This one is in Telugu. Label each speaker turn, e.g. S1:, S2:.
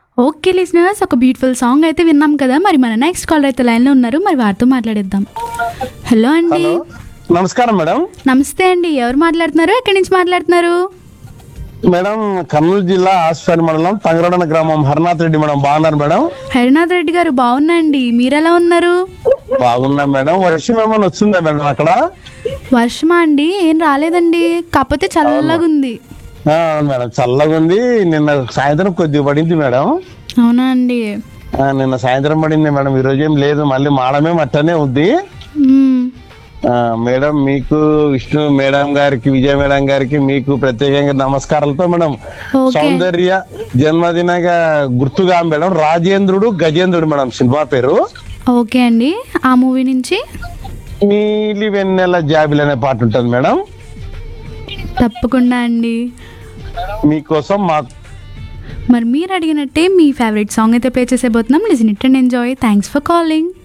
S1: ఓకే లిజనర్స్ ఒక బ్యూటిఫుల్ సాంగ్ అయితే విన్నాం కదా మరి మన నెక్స్ట్ కాలర్ అయితే లైన్లో ఉన్నారు మరి వారితో మాట్లాడేద్దాం హలో అండి
S2: హలో నమస్కారం మేడం
S1: నమస్తే అండి ఎవరు మాట్లాడుతున్నారు ఎక్కడి నుంచి మాట్లాడుతున్నారు
S2: మేడం కర్నూలు జిల్లా ఆస్ఫాన్ మండలం తంగరడన గ్రామం హరినాథ్ రెడ్డి మేడం బాగున్నారు మేడం
S1: హరినాథ్ రెడ్డి గారు బాగున్నా అండి మీరు ఎలా ఉన్నారు
S2: బాగున్నా మేడం వర్షం ఏమైనా వస్తుందా మేడం అక్కడ
S1: వర్షమా అండి ఏం రాలేదండి కాకపోతే చల్లగా ఉంది
S2: ఆ, అవును మేడం చల్లగా ఉంది నిన్న సాయంత్రం కొద్దిగా పడింది మేడం
S1: అవునా అండి
S2: ఆ, నిన్న సాయంత్రం పడింది మేడం ఈ రోజు ఏం లేదు మళ్ళీ మాడమే మట్టనే ఉంది
S1: మ్మ్.
S2: ఆ, మేడం మీకు విష్ణు మేడం గారికి విజయ మేడం గారికి మీకు ప్రత్యేకంగా నమస్కారాలతో మేడం
S1: ఓకే.
S2: సౌందర్య జన్మదినగా గుర్తుగా మేడం రాజేంద్రుడు గజేంద్రుడు మేడం సినిమా పేరు
S1: ఓకే అండి ఆ మూవీ నుంచి
S2: నీలి వెన్నెల జాబిల్ అనే పాట ఉంటుంది మేడం
S1: తప్పకుండా అండి
S2: మీకోసం మా
S1: మరి మీరు అడిగినట్టే మీ ఫేవరెట్ సాంగ్ అయితే ప్లే చేసేబోతున్నాం listen it and enjoy thanks for calling